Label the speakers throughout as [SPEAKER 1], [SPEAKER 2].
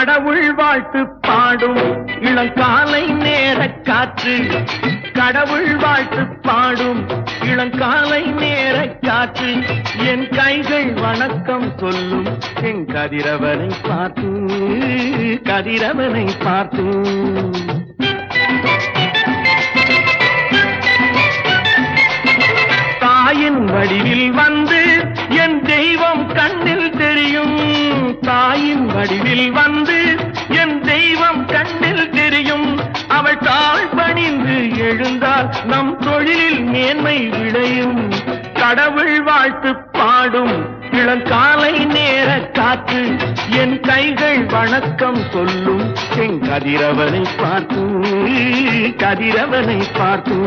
[SPEAKER 1] கடவுள் வாழ்த்து பாடும் இளங்காலை நேர காற்று கடவுள் வாழ்த்து பாடும் இளங்காலை நேர காற்று என் கைகள் வணக்கம் சொல்லும் என் கதிரவனை பார்த்து கதிரவனை பார்த்து தாயின் வடிவில் வந்து என் தெய்வம் கண்ணில் தெரியும் தாயின் வடிவில் வந்து என் தெய்வம் கண்ணில் தெரியும் அவள் தாழ் பணிந்து எழுந்தால் நம் தொழிலில் மேன்மை விளையும் கடவுள் வாழ்த்து பாடும் இளங்காலை நேர காற்று என் கைகள் வணக்கம் சொல்லும் என் கதிரவனை பார்த்து கதிரவனை பார்த்து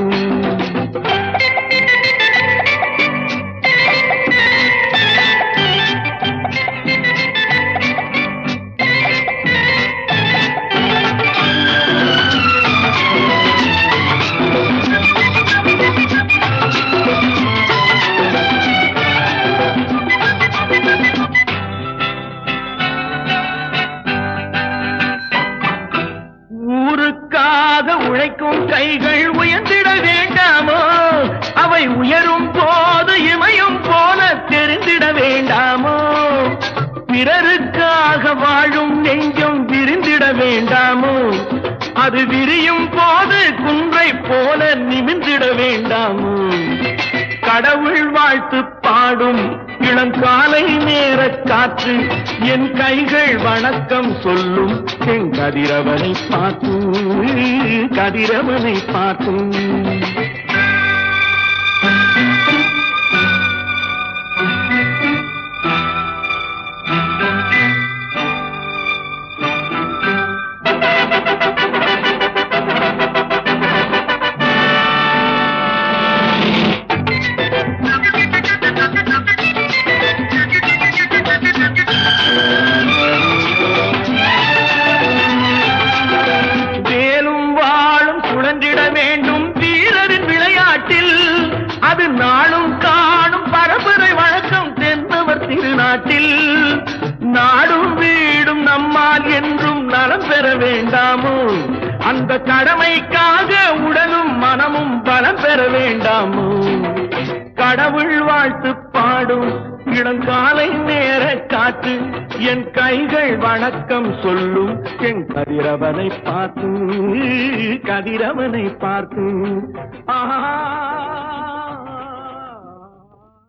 [SPEAKER 1] ஊருக்காக உழைக்கும் கைகள் உயர்ந்திட வேண்டாமோ அவை உயரும் போது இமயம் போல தெரிந்திட வேண்டாமோ பிறருக்காக வாழும் நெஞ்சம் விரிந்திட வேண்டாமோ அது விரியும் போது குன்றை போல நிமிர்ந்திட வேண்டாமோ கடவுள் வாழ்த்து பாடும் இளங்காலை நேர காற்று என் கைகள் வணக்கம் சொல்லும் என் கதிரவனை பார்த்து கதிரவனை பார்த்து வேலும் வாழும் சுழன்றிட வேண்டும் வீரரின் விளையாட்டில் அது நாளும் காணும் பரம்பரை வழக்கம் தென்னவர் திருநாட்டில் நாடும் வீடும் நம்மால் என்றும் நலம் பெற வேண்டாமோ அந்த கடமைக்காக உடலும் மனமும் பலம் பெற வேண்டாமோ கடவுள் வாழ்த்து பாடும் இளங்காலை நேர காற்று என் கைகள் வணக்கம் சொல்லும் என் கதிரவனை பார்த்து கதிரவனை பார்த்து ஆஹா